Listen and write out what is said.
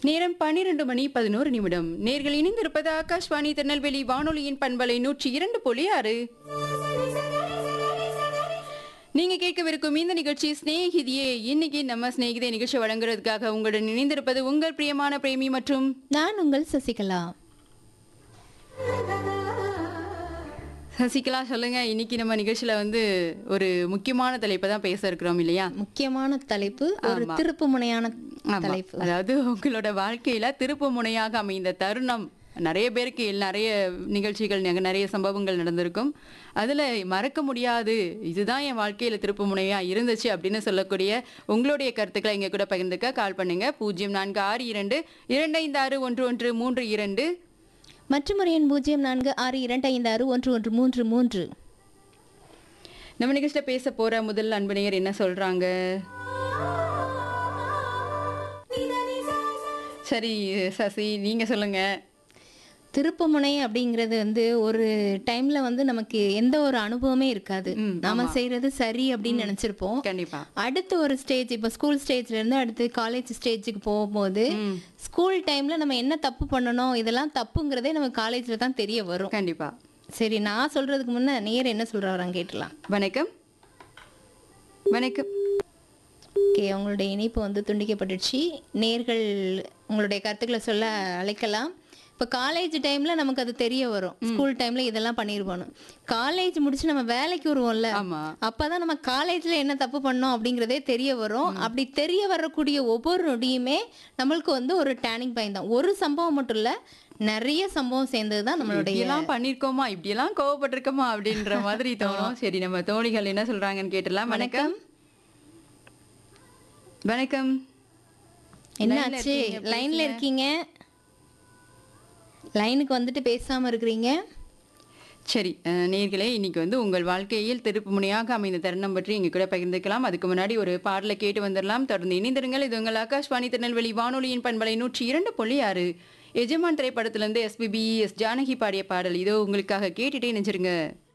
நேரம் பன்னிரண்டு மணி பதினோரு நிமிடம் நேர்கள் இணைந்திருப்பது ஆகாஷ்வாணி திருநெல்வேலி வானொலியின் பண்பலை நூற்றி இரண்டு புள்ளி ஆறு நீங்க கேட்கவிருக்கும் இந்த நிகழ்ச்சி ஸ்நேகிதியே இன்னைக்கு நம்ம ஸ்நேகிதே நிகழ்ச்சி வழங்குறதுக்காக உங்களுடன் இணைந்திருப்பது உங்கள் பிரியமான பிரேமி மற்றும் நான் உங்கள் சசிகலா சசிகலா சொல்லுங்க இன்னைக்கு நம்ம நிகழ்ச்சியில வந்து ஒரு முக்கியமான தலைப்பை தான் பேச இருக்கிறோம் இல்லையா முக்கியமான தலைப்பு ஒரு ஆமா. திருப்பு முனையான ஆமா. தலைப்பு அதாவது உங்களோட வாழ்க்கையில திருப்பு முனையாக அமைந்த தருணம் நிறைய பேருக்கு நிறைய நிகழ்ச்சிகள் நெ- நிறைய சம்பவங்கள் நடந்திருக்கும் அதுல மறக்க முடியாது இதுதான் என் வாழ்க்கையில திருப்பு முனையா இருந்துச்சு அப்படின்னு சொல்லக்கூடிய உங்களுடைய கருத்துக்களை எங்க கூட பகிர்ந்துக்க கால் பண்ணுங்க பூஜ்ஜியம் நான்கு ஆறு இரண்டு இரண்டு ஐந்து ஆறு ஒன்று ஒன்று மூன்று இரண்டு மற்றும் ஒரு எண் பூஜ்ஜியம் நான்கு ஆறு இரண்டு ஐந்து ஆறு ஒன்று ஒன்று மூன்று மூன்று நம்ம நிகழ்ச்சியில பேச போற முதல் அன்பனையர் என்ன சொல்றாங்க சரி சசி நீங்க சொல்லுங்க திருப்புமுனை அப்படிங்கிறது வந்து ஒரு டைம்ல வந்து நமக்கு எந்த ஒரு அனுபவமே இருக்காது ம், நாம செய்யறது சரி அப்படின்னு நினைச்சிருப்போம் கண்டிப்பா அடுத்து ஒரு ஸ்டேஜ் இப்போ ஸ்கூல் ஸ்டேஜ்ல இருந்து அடுத்து காலேஜ் ஸ்டேஜுக்கு போகும்போது ம். ஸ்கூல் டைம்ல நம்ம என்ன தப்பு பண்ணணும் இதெல்லாம் தப்புங்கிறதே நமக்கு காலேஜ்ல தான் தெரிய வரும் கண்டிப்பா சரி நான் சொல்றதுக்கு முன்ன நேர் என்ன சொல்றாராம் கேட்டலாம் வணக்கம் வணக்கம் ஓகே உங்களுடைய இணைப்பு வந்து துண்டிக்கப்பட்டுடுச்சு நேர்கள் உங்களுடைய கருத்துக்களை சொல்ல அழைக்கலாம் இப்போ காலேஜ் டைம்ல நமக்கு அது தெரிய வரும் ஸ்கூல் டைம்ல இதெல்லாம் பண்ணிருப்போம் காலேஜ் முடிச்சு நம்ம வேலைக்கு வருவோம்ல ஆமா அப்பதான் நம்ம காலேஜ்ல என்ன தப்பு பண்ணோம் அப்படிங்கிறதே தெரிய வரும் அப்படி தெரிய வரக்கூடிய ஒவ்வொரு நொடியுமே நம்மளுக்கு வந்து ஒரு டேர்னிங் பாயிண்ட் தான் ஒரு சம்பவம் மட்டும் இல்ல நிறைய சம்பவம் சேர்ந்தது தான் நம்மளுடைய இப்படியெல்லாம் பண்ணிருக்கோமா இப்படியெல்லாம் கோவப்பட்டிருக்கோமா அப்படின்ற மாதிரி தோணும் சரி நம்ம தோழிகள் என்ன சொல்றாங்கன்னு கேட்டலாம் வணக்கம் வணக்கம் என்னாச்சு லைன்ல இருக்கீங்க லைனுக்கு வந்துட்டு பேசாம இருக்கிறீங்க சரி அஹ், நேர்களே இன்னைக்கு வந்து உங்கள் வாழ்க்கையில் திருப்பு முனையாக அமைந்த தருணம் பற்றி எங்க கூட பகிர்ந்துக்கலாம் அதுக்கு முன்னாடி ஒரு பாடலை கேட்டு வந்துடலாம் தொடர்ந்து இணைந்திருங்கள் இது உங்கள் ஆகாஷ்வாணி திருநெல்வேலி வானொலியின் பண்பலை நூற்றி இரண்டு புள்ளி ஆறு எஜமான் திரைப்படத்திலிருந்து எஸ்பிபி எஸ் ஜானகி பாடிய பாடல் இதோ உங்களுக்காக கேட்டுட்டே நினைச்சிருங்க